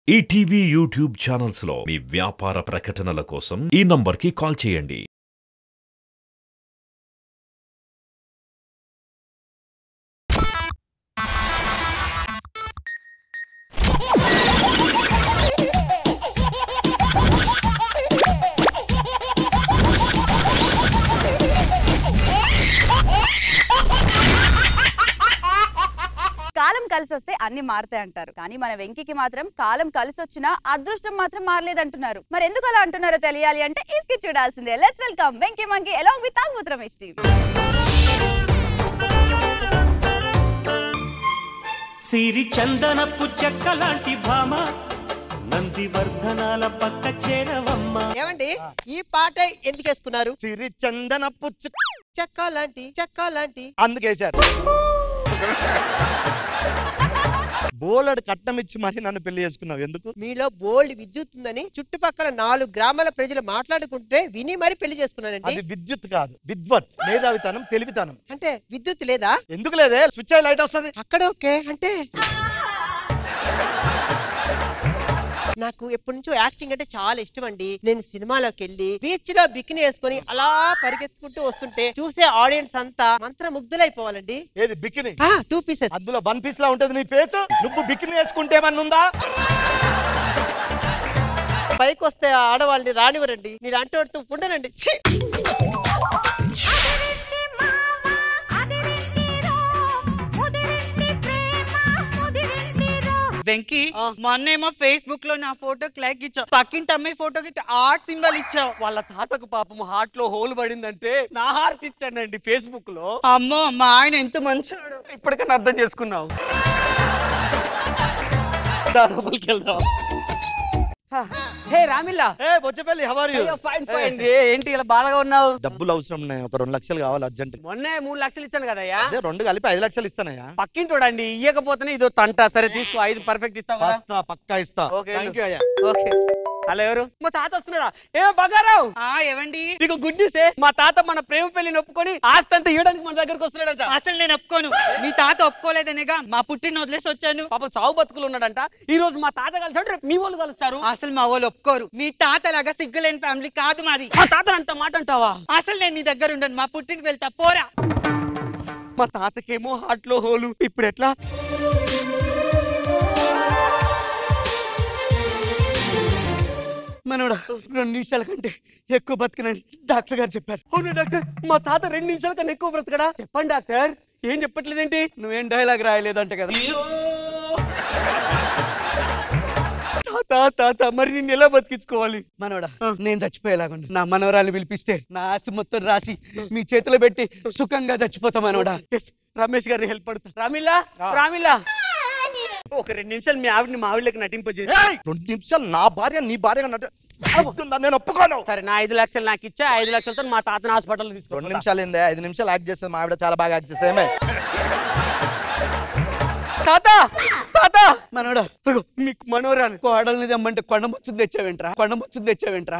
ETV YouTube channels లో మీ వ్యాపార ప్రకటనల కోసం ఈ నంబర్కి కాల్ చేయండి కాలం కలిసి వస్తే అన్ని మారుతాయి అంటారు కానీ మన వెంకికి మాత్రం కాలం కలిసి వచ్చినా అదృష్టం మాత్రం మారలేదంటున్నారు మరి ఎందుకు అలా అంటున్నారో తెలియాలి అంటే ఈ స్కిట్ చూడాల్సిందే let's welcome Venky monkey along with ఆంగుత్ర మిష్టి సిరి చందనపు చెక్కలాంటి భామ నందివర్ధనాల పక్క చేరవమ్మ ఏమండి ఈ పాట ఎందుకు వేసుకున్నారు సిరి చందన పుచ్చు చెక్క లాంటి చెక్క లాంటి అందుకేశారు బోలెడు కట్నం ఇచ్చి మరి నన్ను పెళ్లి చేసుకున్నావు ఎందుకు మీలో బోల్డ్ విద్యుత్ ఉందని చుట్టుపక్కల నాలుగు గ్రామాల ప్రజలు మాట్లాడుకుంటే విని మరి పెళ్లి చేసుకున్నానండి అది విద్యుత్ కాదు విద్వత్ మేధావితనం తెలివితనం అంటే విద్యుత్ లేదా ఎందుకు లేదే స్విచ్ అయ్యి లైట్ వస్తుంది అక్కడ ఓకే అంటే నాకు ఎప్పటి నుంచో యాక్టింగ్ అంటే చాలా ఇష్టం అండి నేను సినిమాలోకి వెళ్ళి బీచ్ లో బికిని వేసుకొని అలా పరిగెత్తుకుంటూ వస్తుంటే చూసే ఆడియన్స్ అంతా మంత్ర ముగ్ధులైపోవాలండి ఏది బికిని టూ పీసెస్ అందులో వన్ పీస్ లా ఉంటది నీ ఫేస్ నువ్వు బికిని వేసుకుంటే ఏమన్నా ఉందా పైకి వస్తే ఆ ఆడవాళ్ళని రానివ్వరండి మీరు అంటూ ఉండనండి ఛీ! వెంకీ మొన్నేమో ఫేస్బుక్ లో నా ఫోటోకి లైక్ ఇచ్చావు పక్కింటి అమ్మాయి ఫోటోకి ఆర్ట్ సింబల్ ఇచ్చావు వాళ్ళ తాతకు పాపం హార్ట్ లో హోల్ పడిందంటే నా హార్ట్ ఇచ్చానండి ఫేస్బుక్ లో అమ్మో మా ఆయన ఎంత మంచివాడు ఇప్పటికన్నా అర్థం చేసుకున్నావు దా, లోపలికి వెళ్దాం హే రామిల్లా ఏ బొచ్చపల్లి హవర్ యు ఫైన్ ఫైన్ ఏంటి ఇలా బాధగా ఉన్నావు డబ్బులు అవసరం ఉన్నాయి ఒక రెండు లక్షలు కావాలి అర్జెంట్ మొన్నే మూడు లక్షలు ఇచ్చాను కదయ్యా అదే రెండు కలిపి ఐదు లక్షలు ఇస్తానయ్యా పక్కింటోడండి ఇయ్యకపోతేనే ఇదో తంట సరే తీసుకో ఐదు పర్ఫెక్ట్ ఇస్తావు కదా వస్తా పక్కా ఇస్తా ఓకే థ్యాంక్ యూ అయ్యా ఓకే హలో ఎవరు మా తాత వస్తున్నాడా ఏ బంగారావు ఆ ఏవండి నీకు గుడ్ న్యూస్ మా తాత మన ప్రేమ పెళ్లిని ఒప్పుకొని ఆస్తి అంతా ఇవ్వడానికి మన దగ్గరకు వస్తున్నాడంట అసలు నేను ఒప్పుకోను మీ తాత ఒప్పుకోలేదనేగా మా పుట్టిన వదిలేసి వచ్చాను పాపం చావు బతుకులు ఉన్నాడంట ఈ రోజు మా తాత కలిసాడు రేపు మీ వాళ్ళు కలుస్తారు అసలు మా వాళ్ళు ఒప్పుకోరు మీ తాత లాగా సిగ్గులేని ఫ్యామిలీ కాదు మాది మా తాత అంట మాట అంటావా అసలు నేను నీ దగ్గర ఉండను మా పుట్టినకి వెళ్తా పోరా మా తాతకేమో హార్ట్ లో హోలు ఇప్పుడు ఎట్లా మనోడా రెండు నిమిషాల కంటే ఎక్కువ బతకనని డాక్టర్ గారు చెప్పారు అవును డాక్టర్ మా తాత రెండు నిమిషాల కన్నా ఎక్కువ బ్రతకడా చెప్పండి డాక్టర్ ఏం చెప్పట్లేదేంటి నువ్వేం డైలాగ్ రాయలేదంట కదా తాత తాత మరి నిన్ను ఎలా బతికించుకోవాలి మనోడా నేను చచ్చిపోయేలాగుండు నా మనవరాలు పిలిపిస్తే నా ఆస్తి మొత్తం రాసి మీ చేతిలో పెట్టి సుఖంగా చచ్చిపోతా మనోడా ఎస్ రమేష్ గారిని హెల్ప్ పడతా రామిల్లా రామిల్లా ఒక రెండు నిమిషాలు మీ ఆవిడని మా ఆవిడకి నటింపజేసి ఏయ్! రెండు నిమిషాలు నా భార్య నీ భార్య అన్నట్టు అవుతుందా? నేను ఒప్పుకోను సరే నా ఐదు లక్షలు నాకు ఇచ్చా ఐదు లక్షలతో మా తాతని హాస్పిటల్ రెండు తీసుకోండి నిమిషాలు ఏందే ఐదు నిమిషాలు యాక్ట్ చేస్తుంది మా ఆవిడ చాలా బాగా యాక్ట్ చేస్తుంది ఏమే తాత తాత మనోడా అగో, మీకు మనోరాలు కోడల్ని తెమ్మంటే కొండ ముచ్చుని తెచ్చావేంట్రా కొండ ముచ్చుని తెచ్చావేంట్రా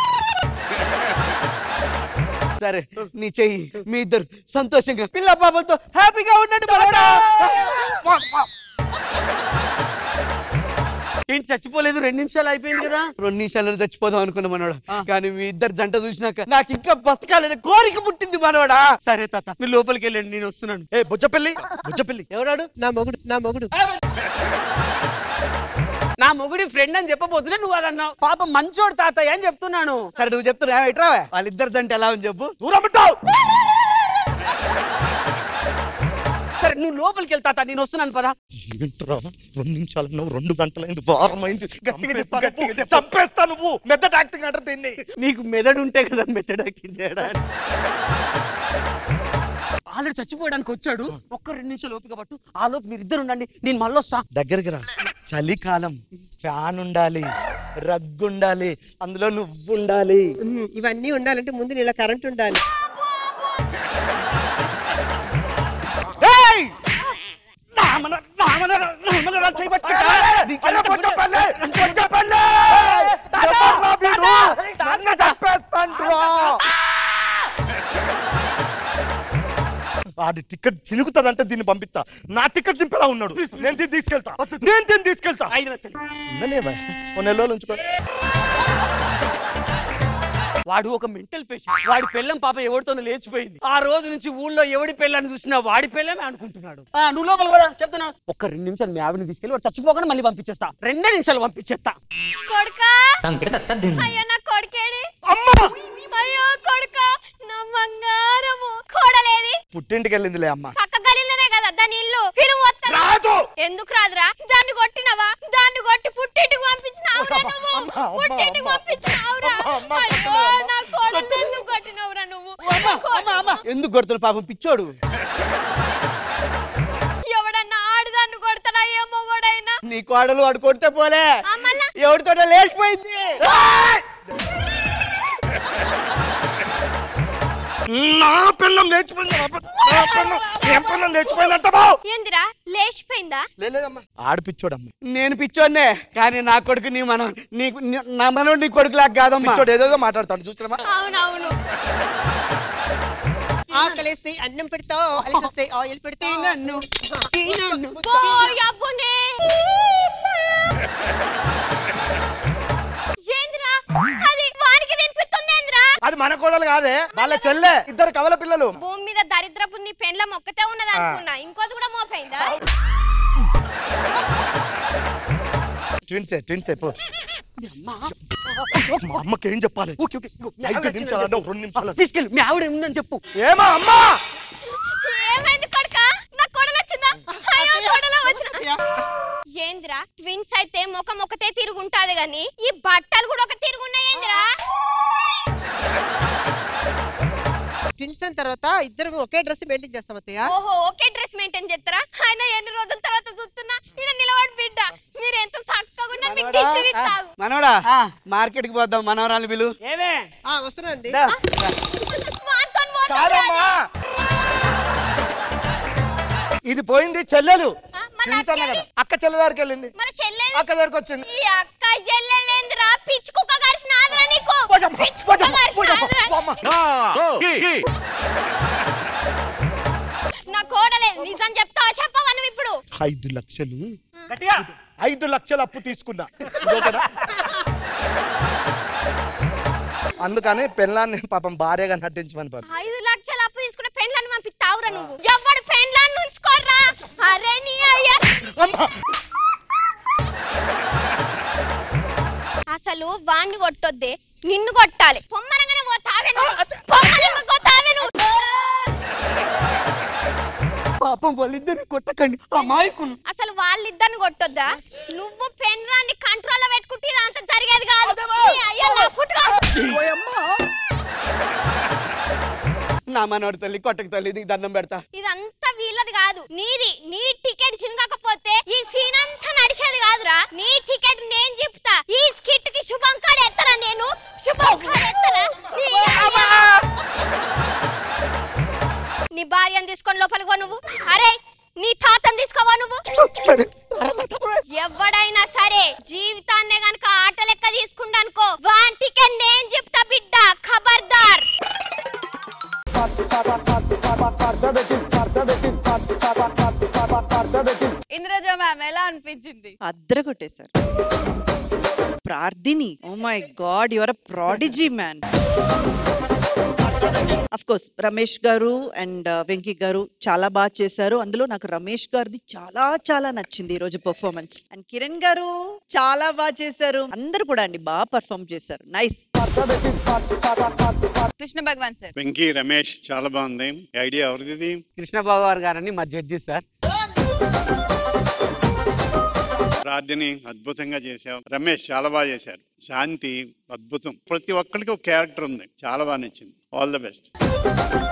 సరే నీ చెయ్యి మీ ఇద్దరు సంతోషంగా పిల్ల పాపలతో హ్యాపీగా ఉండండి మనోడా ఏంటి చచ్చిపోలేదు రెండు నిమిషాలు అయిపోయింది కదా రెండు నిమిషాలు చచ్చిపోదాం అనుకున్నా మనోడా కానీ మీ ఇద్దరు జంట చూసినాక నాకు ఇంకా బతకాలని కోరిక పుట్టింది మనోడా సరే తాత మీరు లోపలికి వెళ్ళండి నేను వస్తున్నాను ఏ బుజ్జపల్లి బుజ్జపల్లి ఎవడాడు నా మొగుడు నా మొగుడు నా మొగుడి ఫ్రెండ్ అని చెప్పబోతున్నా నువ్వు అదన్నావు పాప మంచోడు తాతయ్య అని చెప్తున్నాను సరే నువ్వు చెప్తున్నా ఎట్రా వాళ్ళిద్దరు దంటే ఎలా అని చెప్పు దూరం పెట్టావు సరే నువ్వు లోపలికి వెళ్తా తాత, నేను వస్తున్నాను పదా ఏంట్రా రెండు నిమిషాలు నువ్వు రెండు గంటలైంది వారం అయింది గట్టిగా చెప్పు, చంపేస్తా గట్టిగా నువ్వు. చెప్పు. చంపేస్తా నువ్వు మెథడ్ యాక్టింగ్ అంటారు దీన్ని నీకు మెదడు ఉంటే కదా మెదడు యాక్టింగ్ చేయడానికి ఆల్రెడీ చచ్చిపోయడానికి వచ్చాడు ఒక్క రెండు నిమిషాలు ఓపిక పట్టు ఆ లోపు మీరు ఇద్దరు ఉండండి నేను మళ్ళీ వస్తా దగ్గరికి రా చలికాలం ఫ్యాన్ ఉండాలి రగ్గు ఉండాలి అందులో నువ్వు ఉండాలి ఉమ్, ఇవన్నీ ఉండాలంటే ముందు నీళ్ళ కరెంట్ ఉండాలి ఏయ్! నామన, నామన, నామన రా చేయి పట్టుకుంటా. అరే బుజ్జపల్లి, బుజ్జపల్లి! ఎవర్రా వీడు? నన్ను చంపేస్తాండ్రా. ఆ వాడి టికెట్ చినుకుతుందంటే దీన్ని పంపిస్తా నా టికెట్ చింపేలా ఉన్నాడు నేను దీన్ని తీసుకెళ్తా నేను దీన్ని తీసుకెళ్తా ఐదు లక్షలు ఉండనే భయ్. ఓ నెల రోజులు ఉంచుకో వాడు ఒక మెంటల్ పేషెంట్ వాడి పెళ్ళం పాప ఎవరితోనో లేచిపోయింది ఆ రోజు నుంచి ఊళ్ళో ఎవడి పెళ్ళని చూసినా వాడి పెళ్ళమే అనుకుంటున్నాడు ఆ, నువ్వు లోపల కూడా చెప్తున్నా ఒక్క రెండు నిమిషాలు మీ ఆవిడని తీసుకెళ్ళి వాడు చచ్చిపోగానే మళ్ళీ పంపించేస్తా రెండే నిమిషాలు పంపించేస్తా కొడుకా అయ్యో నా కొడుకేడి అయ్యో కొడుక నా బంగారము కోడలేది పుట్టింటికి వెళ్ళిందిలే అమ్మ పక్క గలీలోనే కదా దాని ఇల్లు ఫిరు వత్తరా రాదు ఎందుకు రాదురా దాన్ని కొట్టినవా దాన్ని కొట్టి పుట్టింటికి పంపించినావురా నువ్వు అమ్మ, అమ్మ, పుట్టింటికి అమ్మ. పంపించినావురా అమ్మ, అమ్మ, అయ్యో నా కోడల్ని ఎందుకు కొట్టినవురా నువ్వు నా కోడలు- ఎందుకు కొడుతున్నా పాపం పిచ్చోడు ఎవడన్నా ఆడదాన్ని కొడతాడా ఏమో కూడా నీ కోడలు వాడు కొడితే పోలే మళ్ళా ఎవరితోటో లేచిపోయింది నా పిల్లం లేచిపోయింది నా పిల్ల- నా పిల్లం ఏం పిల్లం లేచిపోయిందంటావా ఏందిరా లేచిపోయిందా లేదమ్మా ఆడిపిచ్చోడమ్మా నేను పిచ్చోడ్నే కానీ నా కొడుకు నీ మనం నీకు నీ- నా మనోడు నీ కొడుకు లాగా కాదమ్మా పిచ్చోడు ఏదేదో మాట్లాడతాడు చూస్తున్నామా అవునవును ఆకలేస్తే అన్నం పెడతావు అలిసేస్తే ఆయిల్ పెడతావు నన్ను నన్ను ఓ యవ్వనే ఏందిరా అది వానికి తినిపిస్తుందేంద్రా అది మన కోడలు కాదే వాళ్ళ చెల్లె ఇద్దరు కవల పిల్లలు భూమి మీద దరిద్రపు నీ పెండ్లం ఒక్కతే ఉన్నది అనుకున్నా ఇంకోది కూడా మోపైందా ట్విన్సే ట్విన్సే పో మా అమ్మకి ఏం చెప్పాలి ఓకే ఓకే ఇగో, మీ ఐదు ఆవిడ నిమిషాలు అంటే వచ్చిందని రెండు నిమిషాలు చెప్పు. తీసుకెళ్ళి మీ ఆవిడ ఉందని చెప్పు ఏమా అమ్మా ఏమైంది కొడుక నా కొడలు వచ్చిందా అయ్యో కొడలు వచ్చిన ఏంద్రా ట్విన్స్ అయితే ముఖం ఒకటే తిరుగుంటాది గాని ఈ బట్టలు కూడా ఒక తిరుగున్నాయి ఏంద్రా ట్విన్స్ అయిన తర్వాత ఇద్దరు ఒకే డ్రెస్ మెయింటైన్ చేస్తాం అత్తయ్య ఓహో ఓకే డ్రెస్ మెయింటైన్ చేస్తారా ఆయన ఎన్ని రోజుల తర్వాత చూస్తున్నా ఈయన నిలబడి బిడ్డ మీరు ఎంత చక్కగా ఉన్నారు మీకు దిష్టి తీస్తాగు మనోడా మార్కెట్ కి పోద్దాం మనవరాలు బిలు ఏమే ఆ, వస్తున్నానండి వాంతోని పోతాం కాదమ్మా ఇది పోయింది చెల్లెలు ఆ, మన ట్విన్స్ అన్న అక్కేది? కదా అక్క చెల్లె దగ్గరికి వెళ్ళింది మన చెల్లె అక్క దగ్గరికి వచ్చింది ఈ అక్క చెల్లెలేంద్రా పిచ్చి కుక్క గారిసిన ఆదరా నీకు పోయమ్మ, పిచ్చి కుక్క పోయమ్మ, గారిసిన పోయమ్మ, ఆదరా పోమ్మ. నా కోడలే నిజం చెప్తావా చెప్పవా నువ్వు ఇప్పుడు ఐదు లక్షలు గట్టిగా ఐదు లక్షలు అప్పు తీసుకున్నా ఇదొకటా? అందుకని పెళ్ళాన్ని పాపం భార్యగా నటించమని పాపం ఐదు లక్షలు అప్పు తీసుకున్న పెండ్లను పంపిస్తావురా నువ్వు ఎవడు పెండ్లాన్ని ఉంచుకోర్రా అరే నీ అయ్యా అసలు వాణ్ణి కొట్టొద్దే నిన్ను కొట్టాలి పొమ్మనగానే పోతావే నువ్వు పొమ్మనంగా పోతావే నువ్వు పాపం వాళ్ళిద్దరిని కొట్టకండి అమాయకులు అసలు వాళ్ళిద్దరిని కొట్టొద్దా నువ్వు పెండ్లాన్ని కంట్రోల్లో పెట్టుకుంటే ఇదంతా జరిగేది కాదు నీ అయ్యా లఫుట్గా. నా మనోడి తల్లి కొట్టక తల్లి ఇది దండం పెడతా ఇదంతా వీళ్ళది కాదు నీది నీ టికెట్ చినగకపోతే ఈ సీన్ అంతా నడిచేది కాదురా నీ టికెట్ నేను చెప్తా ఈ స్కిట్ కి శుభం కాడ ఎత్తరా నేను శుభం కాడ ఎత్తరా నీ అయ్యా. నీ భార్యను తీసుకొని లోపలికి పో నువ్వు అరే నీ తాతను తీసుకోవా నువ్వు ఎవడైనా సరే జీవితాన్నే గనక ఆట లెక్క తీసుకుండానుకో వాన్ టికెట్ నేను చెప్తా బిడ్డ ఖబర్దార్ ఇంద్రజ మ్యామ్ ఎలా అనిపించింది అద్దర కొట్టేశారు ప్రార్థిని oh my god your a prodigy man of course Ramesh గారు అండ్ వెంకీ గారు చాలా బాగా చేశారు అందులో నాకు రమేష్ గారిది చాలా చాలా నచ్చింది ఈ రోజు పర్ఫార్మెన్స్ అండ్ కిరణ్ గారు చాలా బాగా చేశారు అందరూ కూడా అండి బాగా పర్ఫార్మ్ చేశారు నైస్ కృష్ణ భగవాన్ సార్ వెంకీ రమేష్ చాలా బాగుంది ఈ ఐడియా ఎవరిది కృష్ణ భగవాన్ గారని మా జడ్జి సార్ ప్రార్థని అద్భుతంగా చేశావు రమేష్ చాలా బాగా చేశారు శాంతి అద్భుతం ప్రతి ఒక్కరికి ఒక క్యారెక్టర్ ఉంది చాలా బాగా నచ్చింది ఆల్ ద బెస్ట్